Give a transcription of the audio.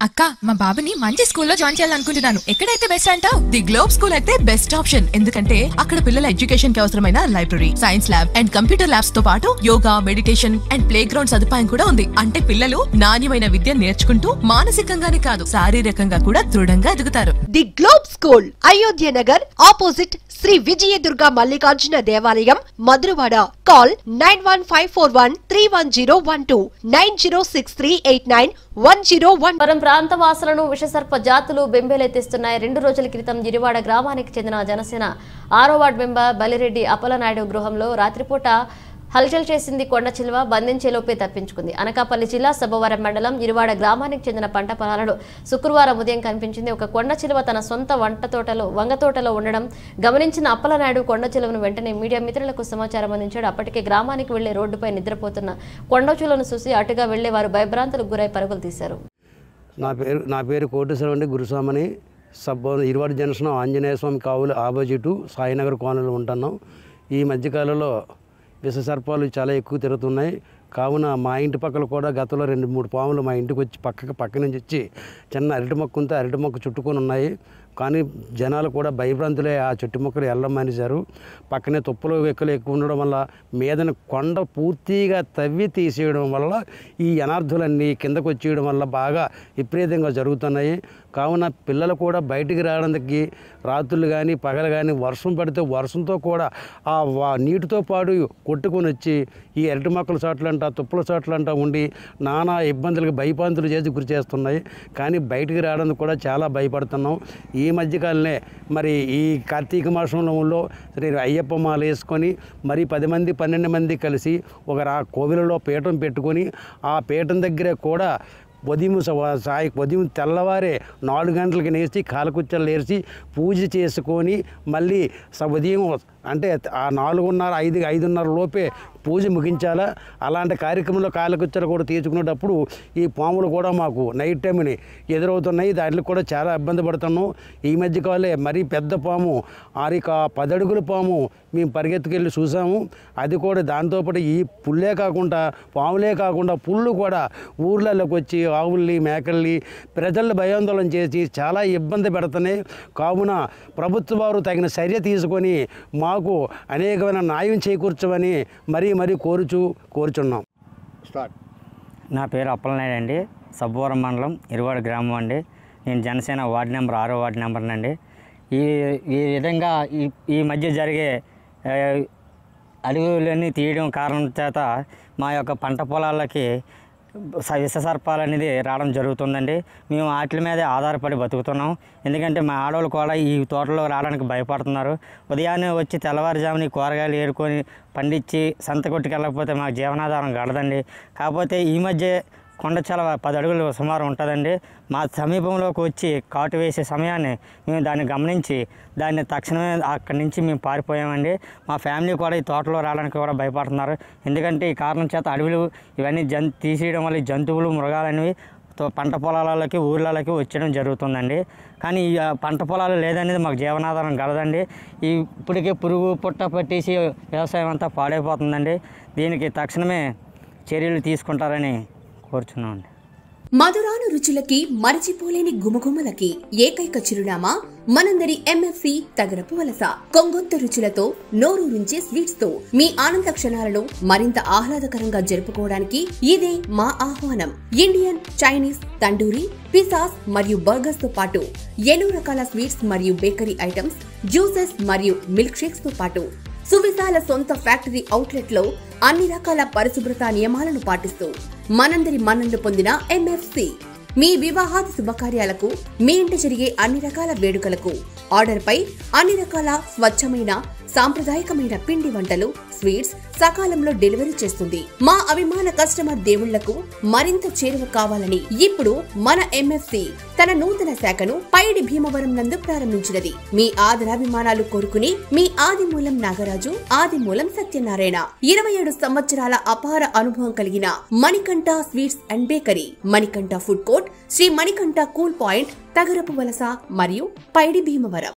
అక్క మా బాబుని మంచి స్కూల్లో జాయిన్ చేయాలనుకుంటున్నాను ఎక్కడైతే బెస్ట్ అంటావు ది గ్లోబ్ స్కూల్ అయితే బెస్ట్ ఆప్షన్ ఎందుకంటే అక్కడ పిల్లల ఎడ్యుకేషన్ కి అవసరమైన library science lab and computer labs తో పాటు yoga meditation and play ground సదుపాయం కూడా ఉంది అంటే పిల్లలు నాణ్యమైన విద్య నేర్చుకుంటూ మానసికంగానే కాదు శారీరకంగా కూడా దృఢంగా ఎదుగుతారు the globe school Ayodhya Nagar opposite Shri Vijayadurga Mallikarjuna దేవాలయం Madhurawada call nine one five four one three one zero one two nine zero six three eight nine one zero one వరం ప్రాంత వాసులను విషసర్ప జాతులు బెంబేలెత్తిస్తున్నాయి రెండు రోజుల క్రితం జిరివాడ గ్రామానికి చెందిన జనసేన ఆరో వార్డు మెంబర్ బలిరెడ్డి అప్పలనాయుడు గృహంలో రాత్రిపూట హల్చల్ చేసింది కొండ చిలువ బంధించేలోపే తప్పించుకుంది అనకాపల్లి జిల్లా సబ్బవరం మండలం ఇరువాడ గ్రామానికి చెందిన పంట పొలాలలో శుక్రవారం ఉదయం కనిపించింది ఒక కొండ చిలువ తన సొంత వంట తోటలో వంగ తోటలో ఉండడం గమనించిన అప్పలనాయుడు కొండ చిలువను వెంటనే మీడియా మిత్రులకు సమాచారం అందించాడు అప్పటికే గ్రామానికి వెళ్లే రోడ్డుపై నిద్రపోతున్న కొండ చిలువను చూసి అటుగా వెళ్లే వారు భయభ్రాంతులకు గురై పరుగులు తీశారు నా పేరు నా పేరు కోటేశ్వరం అండి గురుస్వామిని సబ్ ఇరువాడి జంక్షన్ ఆంజనేయ స్వామి కావులు ఆపోజిటు సాయినగర్ కోనలో ఉంటున్నాం ఈ మధ్యకాలంలో విషసర్పాలు చాలా ఎక్కువ తిరుగుతున్నాయి కావున మా ఇంటి పక్కల కూడా గతంలో రెండు మూడు పాములు మా ఇంటికి వచ్చి పక్కకి పక్క నుంచి వచ్చి చిన్న అరటి మొక్క ఉంటే అరటి మొక్క చుట్టుకొని ఉన్నాయి కానీ జనాలు కూడా భయభ్రాంతులే ఆ చెట్టు మొక్కలు వెళ్ళమనిశారు పక్కనే తుప్పలు ఎక్కలు ఎక్కువ ఉండడం వల్ల మీదన కొండ పూర్తిగా తవ్వి తీసేయడం వల్ల ఈ అనార్థులన్నీ కిందకు వచ్చేయడం వల్ల బాగా విపరీతంగా జరుగుతున్నాయి కావున పిల్లలు కూడా బయటికి రావడానికి రాత్రులు కానీ పగలు కానీ వర్షం పడితే వర్షంతో కూడా ఆ వా- నీటితో పాటు కొట్టుకొని వచ్చి ఈ అరటి మొక్కల చోట్లంట తుప్పల చోట్లంట ఉండి నానా ఇబ్బందులకు భయపాంతులు చేసి గురి చేస్తున్నాయి కానీ బయటికి రావడానికి కూడా చాలా భయపడుతున్నాం ఈ మధ్యకాలనే మరి ఈ కార్తీక మాసంలో శ్రీ అయ్యప్ప మాల వేసుకొని మరి పది మంది పన్నెండు మంది కలిసి ఒక రా కోవిలలో పీఠం పెట్టుకొని ఆ పీఠం దగ్గర కూడా ఉదయం స- సాయి ఉదయం తెల్లవారే నాలుగు గంటలకి నేర్చి కాలకుచ్చలు నేర్చి పూజ చేసుకొని మళ్ళీ స- ఉదయం అంటే ఆ నాలుగున్నర ఐదు ఐదున్నర లోపే పూజ ముగించాలా అలాంటి కార్యక్రమంలో కాలకుచ్చలు కూడా తీర్చుకునేటప్పుడు ఈ పాములు కూడా మాకు నైట్ టైంని ఎదురవుతున్నాయి దాంట్లో కూడా చాలా ఇబ్బంది పడుతున్నాం ఈ మధ్య కాలే మరీ పెద్ద పాము ఆరిక పదడుగుల పాము మేము పరిగెత్తుకెళ్ళి చూసాము అది కూడా దాంతోపాటు ఈ పుల్లే కాకుండా పాములే కాకుండా పుళ్ళు కూడా ఊర్లలోకి వచ్చి ఆవుల్ని మేకల్ని ప్రజల్ని భయాందోళన చేసి చాలా ఇబ్బంది పెడుతున్నాయి కావున ప్రభుత్వ వారు తగిన చర్య తీసుకొని మాకు అనేకమైన న్యాయం చేకూర్చమని మరీ మరీ కోరుచు కోరుచున్నాం స్టార్ట్ నా పేరు అప్పలనాయుడు అండి సబ్బవరం మండలం ఇరువాడ గ్రామం అండి నేను జనసేన వార్డు నెంబర్ ఆరో వార్డు నెంబర్ అండి ఈ ఈ విధంగా ఈ ఈ మధ్య జరిగే ఆ, అడవులన్నీ తీయడం కారణం చేత మా యొక్క పంట పొలాలకి స- విష సర్పాలు అనేది రావడం జరుగుతుందండి మేము వాటి మీదే ఆధారపడి బతుకుతున్నాం ఎందుకంటే మా ఆడవాళ్ళు కూడా ఈ తోటలో రావడానికి భయపడుతున్నారు ఉదయాన్నే వచ్చి తెల్లవారుజామున ఈ కూరగాయలు ఏరుకొని పండించి సంత కొట్టుకెళ్ళకపోతే మాకు జీవనాధారం గడదండి కాకపోతే ఈ మధ్య కొండ చలవ పది అడుగులు సుమారు ఉంటుందండి మా సమీపంలోకి వచ్చి కాటు వేసే సమయాన్ని మేము దాన్ని గమనించి దాన్ని తక్షణమే అక్కడి నుంచి మేము పారిపోయామండి మా ఫ్యామిలీ కూడా ఈ తోటలో రావడానికి కూడా భయపడుతున్నారు ఎందుకంటే ఈ కారణం చేత అడవులు ఇవన్నీ జన్ తీసేయడం వల్ల ఈ జంతువులు మృగాలనేవి తో- పంట పొలాలకి ఊర్లలోకి వచ్చడం జరుగుతుందండి కానీ ఈ ఆ, పంట పొలాలు లేదనేది మాకు జీవనాధారం కలదండి ఈ ఇప్పటికే పురుగు పుట్ట పట్టేసి వ్యవసాయం అంతా పాడైపోతుందండి దీనికి తక్షణమే చర్యలు తీసుకుంటారని కోరుచున్నామండి మధురాను రుచులకి మరచిపోలేని గుమగుమలకి ఏకైక చిరునామా మనందరి ఎంఎఫ్సి తగరపు వలస కొంగొత్త రుచులతో నోరూరించే స్వీట్స్ తో మీ ఆనంద క్షణాలను మరింత ఆహ్లాదకరంగా జరుపుకోవడానికి ఇదే మా ఆహ్వానం ఇండియన్ చైనీస్ తండూరి పిసాస్ మరియు బర్గర్స్ తో పాటు ఎన్నో రకాల స్వీట్స్ మరియు బేకరీ ఐటమ్స్ జ్యూసెస్ మరియు మిల్క్ షేక్స్ తో పాటు సువిశాల సొంత ఫ్యాక్టరీ అవుట్లెట్ లో అన్ని రకాల పరిశుభ్రత నియమాలను పాటిస్తూ మనందరి మన్ననలు పొందిన ఎంఎఫ్సి మీ వివాహాది శుభకార్యాలకు మీ ఇంట జరిగే అన్ని రకాల వేడుకలకు ఆర్డర్ పై అన్ని రకాల స్వచ్ఛమైన సాంప్రదాయకమైన పిండి వంటలు స్వీట్స్ సకాలంలో డెలివరీ చేస్తుంది మా అభిమాన కస్టమర్ దేవుళ్లకు మరింత చేరువ కావాలని ఇప్పుడు మన ఎంఎఫ్సి తన నూతన శాఖను పైడి భీమవరం నందు ప్రారంభించినది మీ ఆదరాభిమానాలు కోరుకుని మీ ఆదిమూలం నాగరాజు ఆదిమూలం సత్యనారాయణ ఇరవై ఏడు సంవత్సరాల అపార అనుభవం కలిగిన Manikanta sweets and bakery Manikanta food court Shri Manikanta cool point Tagarapu Valasa మరియు పైడి భీమవరం